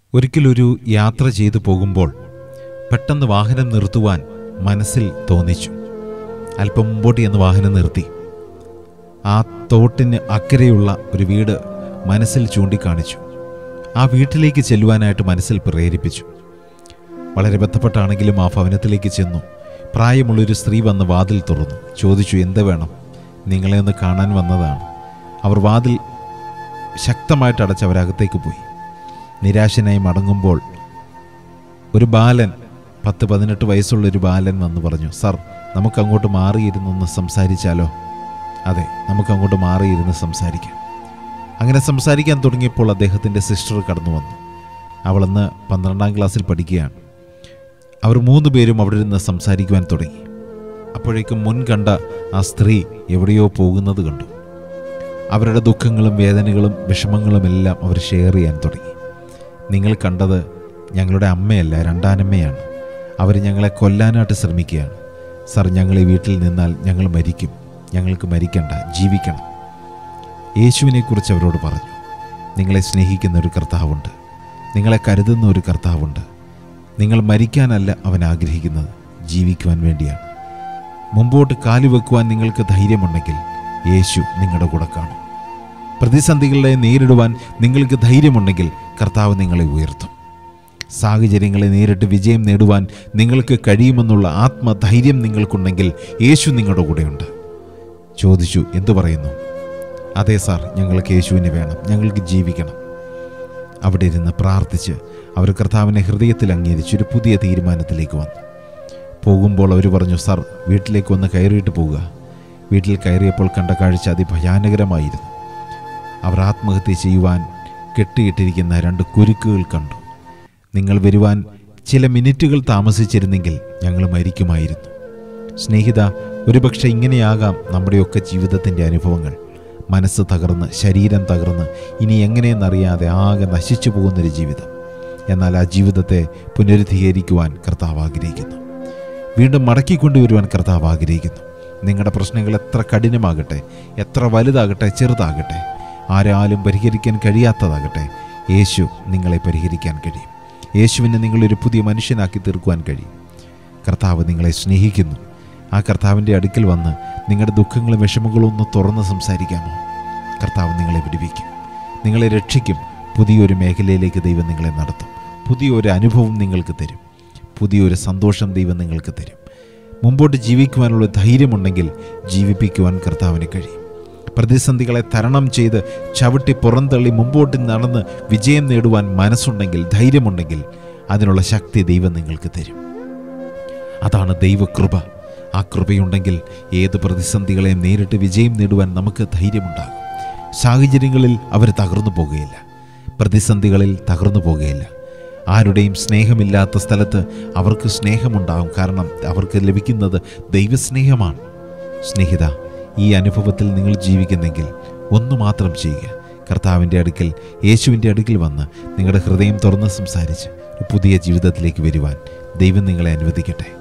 ഒരിക്കലൊരു യാത്ര ചെയ്തു പോകുമ്പോൾ പെട്ടെന്ന് വാഹനം നിർത്തുവാൻ മനസ്സിൽ തോന്നിച്ചു അല്പം മുമ്പോട്ട് എന്ന് വാഹനം നിർത്തി ആ തോട്ടിന് അക്കരെയുള്ള ഒരു വീട് മനസ്സിൽ ചൂണ്ടിക്കാണിച്ചു ആ വീട്ടിലേക്ക് ചെല്ലുവാനായിട്ട് മനസ്സിൽ പ്രേരിപ്പിച്ചു വളരെ ബന്ധപ്പെട്ടാണെങ്കിലും ആ ഭവനത്തിലേക്ക് ചെന്നു പ്രായമുള്ളൊരു സ്ത്രീ വന്ന് വാതിൽ തുറന്നു ചോദിച്ചു എന്ത് വേണം നിങ്ങളെ ഒന്ന് കാണാൻ വന്നതാണ് അവർ വാതിൽ ശക്തമായിട്ട് അടച്ച് അവരകത്തേക്ക് പോയി നിരാശനായി മടങ്ങുമ്പോൾ ഒരു ബാലൻ പത്ത് പതിനെട്ട് വയസ്സുള്ള ഒരു ബാലൻ വന്ന് പറഞ്ഞു സർ നമുക്ക് അങ്ങോട്ട് മാറിയിരുന്നൊന്ന് സംസാരിച്ചാലോ അതെ നമുക്ക് അങ്ങോട്ട് മാറിയിരുന്ന് സംസാരിക്കാം അങ്ങനെ സംസാരിക്കാൻ തുടങ്ങിയപ്പോൾ അദ്ദേഹത്തിൻ്റെ സിസ്റ്റർ കടന്നു വന്നു അവളന്ന് പന്ത്രണ്ടാം ക്ലാസ്സിൽ പഠിക്കുകയാണ് അവർ മൂന്ന് പേരും അവിടെ നിന്ന് സംസാരിക്കുവാൻ തുടങ്ങി അപ്പോഴേക്കും മുൻ കണ്ട ആ സ്ത്രീ എവിടെയോ പോകുന്നത് കണ്ടു അവരുടെ ദുഃഖങ്ങളും വേദനകളും വിഷമങ്ങളും എല്ലാം അവർ ഷെയർ ചെയ്യാൻ തുടങ്ങി നിങ്ങൾ കണ്ടത് ഞങ്ങളുടെ അമ്മയല്ല രണ്ടാനമ്മയാണ് അവർ ഞങ്ങളെ കൊല്ലാനായിട്ട് ശ്രമിക്കുകയാണ് സർ ഞങ്ങൾ ഈ വീട്ടിൽ നിന്നാൽ ഞങ്ങൾ മരിക്കും ഞങ്ങൾക്ക് മരിക്കണ്ട ജീവിക്കണം യേശുവിനെക്കുറിച്ച് അവരോട് പറഞ്ഞു നിങ്ങളെ സ്നേഹിക്കുന്ന ഒരു കർത്താവുണ്ട് നിങ്ങളെ കരുതുന്ന ഒരു കർത്താവുണ്ട് നിങ്ങൾ മരിക്കാനല്ല അവൻ ആഗ്രഹിക്കുന്നത് ജീവിക്കുവാൻ വേണ്ടിയാണ് മുമ്പോട്ട് കാലുവെക്കുവാൻ നിങ്ങൾക്ക് ധൈര്യമുണ്ടെങ്കിൽ യേശു നിങ്ങളുടെ കൂടെ കാണും പ്രതിസന്ധികളെ നേരിടുവാൻ നിങ്ങൾക്ക് ധൈര്യമുണ്ടെങ്കിൽ കർത്താവ് നിങ്ങളെ ഉയർത്തും സാഹചര്യങ്ങളെ നേരിട്ട് വിജയം നേടുവാൻ നിങ്ങൾക്ക് കഴിയുമെന്നുള്ള ആത്മധൈര്യം നിങ്ങൾക്കുണ്ടെങ്കിൽ യേശു നിങ്ങളുടെ കൂടെയുണ്ട് ചോദിച്ചു എന്തു പറയുന്നു അതെ സാർ ഞങ്ങൾക്ക് യേശുവിനെ വേണം ഞങ്ങൾക്ക് ജീവിക്കണം അവിടെ ഇരുന്ന് പ്രാർത്ഥിച്ച് അവർ കർത്താവിനെ ഹൃദയത്തിൽ അംഗീകരിച്ച് ഒരു പുതിയ തീരുമാനത്തിലേക്ക് വന്നു പോകുമ്പോൾ അവർ പറഞ്ഞു സാർ വീട്ടിലേക്ക് ഒന്ന് കയറിയിട്ട് പോവുക വീട്ടിൽ കയറിയപ്പോൾ കണ്ട കാഴ്ച അതിഭയാനകരമായിരുന്നു അവർ ആത്മഹത്യ ചെയ്യുവാൻ കെട്ടിയിട്ടിരിക്കുന്ന രണ്ട് കുരുക്കുകൾ കണ്ടു നിങ്ങൾ വരുവാൻ ചില മിനിറ്റുകൾ താമസിച്ചിരുന്നെങ്കിൽ ഞങ്ങൾ മരിക്കുമായിരുന്നു സ്നേഹിത ഒരുപക്ഷെ ഇങ്ങനെയാകാം നമ്മുടെയൊക്കെ ജീവിതത്തിൻ്റെ അനുഭവങ്ങൾ മനസ്സ് തകർന്ന് ശരീരം തകർന്ന് ഇനി എങ്ങനെയെന്നറിയാതെ ആകെ നശിച്ചു പോകുന്നൊരു ജീവിതം എന്നാൽ ആ ജീവിതത്തെ പുനരുദ്ധീകരിക്കുവാൻ കർത്താവ് ആഗ്രഹിക്കുന്നു വീണ്ടും മടക്കിക്കൊണ്ടുവരുവാൻ കർത്താവ് ആഗ്രഹിക്കുന്നു നിങ്ങളുടെ പ്രശ്നങ്ങൾ എത്ര കഠിനമാകട്ടെ എത്ര വലുതാകട്ടെ ചെറുതാകട്ടെ ആരാലും പരിഹരിക്കാൻ കഴിയാത്തതാകട്ടെ യേശു നിങ്ങളെ പരിഹരിക്കാൻ കഴിയും യേശുവിനെ നിങ്ങളൊരു പുതിയ മനുഷ്യനാക്കി തീർക്കുവാൻ കഴിയും കർത്താവ് നിങ്ങളെ സ്നേഹിക്കുന്നു ആ കർത്താവിൻ്റെ അടുക്കൽ വന്ന് നിങ്ങളുടെ ദുഃഖങ്ങളും വിഷമങ്ങളും ഒന്ന് തുറന്ന് സംസാരിക്കാമോ കർത്താവ് നിങ്ങളെ വിടുവിക്കും നിങ്ങളെ രക്ഷിക്കും പുതിയൊരു മേഖലയിലേക്ക് ദൈവം നിങ്ങളെ നടത്തും പുതിയൊരു അനുഭവം നിങ്ങൾക്ക് തരും പുതിയൊരു സന്തോഷം ദൈവം നിങ്ങൾക്ക് തരും മുമ്പോട്ട് ജീവിക്കുവാനുള്ള ധൈര്യമുണ്ടെങ്കിൽ ജീവിപ്പിക്കുവാൻ കർത്താവിന് കഴിയും പ്രതിസന്ധികളെ തരണം ചെയ്ത് ചവിട്ടി പുറന്തള്ളി മുമ്പോട്ട് നടന്ന് വിജയം നേടുവാൻ മനസ്സുണ്ടെങ്കിൽ ധൈര്യമുണ്ടെങ്കിൽ അതിനുള്ള ശക്തി ദൈവം നിങ്ങൾക്ക് തരും അതാണ് ദൈവകൃപ ആ കൃപയുണ്ടെങ്കിൽ ഏത് പ്രതിസന്ധികളെയും നേരിട്ട് വിജയം നേടുവാൻ നമുക്ക് ധൈര്യമുണ്ടാകും സാഹചര്യങ്ങളിൽ അവർ തകർന്നു പോകുകയില്ല പ്രതിസന്ധികളിൽ തകർന്നു പോകുകയില്ല ആരുടെയും സ്നേഹമില്ലാത്ത സ്ഥലത്ത് അവർക്ക് സ്നേഹമുണ്ടാകും കാരണം അവർക്ക് ലഭിക്കുന്നത് ദൈവസ്നേഹമാണ് സ്നേഹിത ഈ അനുഭവത്തിൽ നിങ്ങൾ ജീവിക്കുന്നെങ്കിൽ ഒന്നു മാത്രം ചെയ്യുക കർത്താവിൻ്റെ അടുക്കൽ യേശുവിൻ്റെ അടുക്കൽ വന്ന് നിങ്ങളുടെ ഹൃദയം തുറന്ന് സംസാരിച്ച് ഒരു പുതിയ ജീവിതത്തിലേക്ക് വരുവാൻ ദൈവം നിങ്ങളെ അനുവദിക്കട്ടെ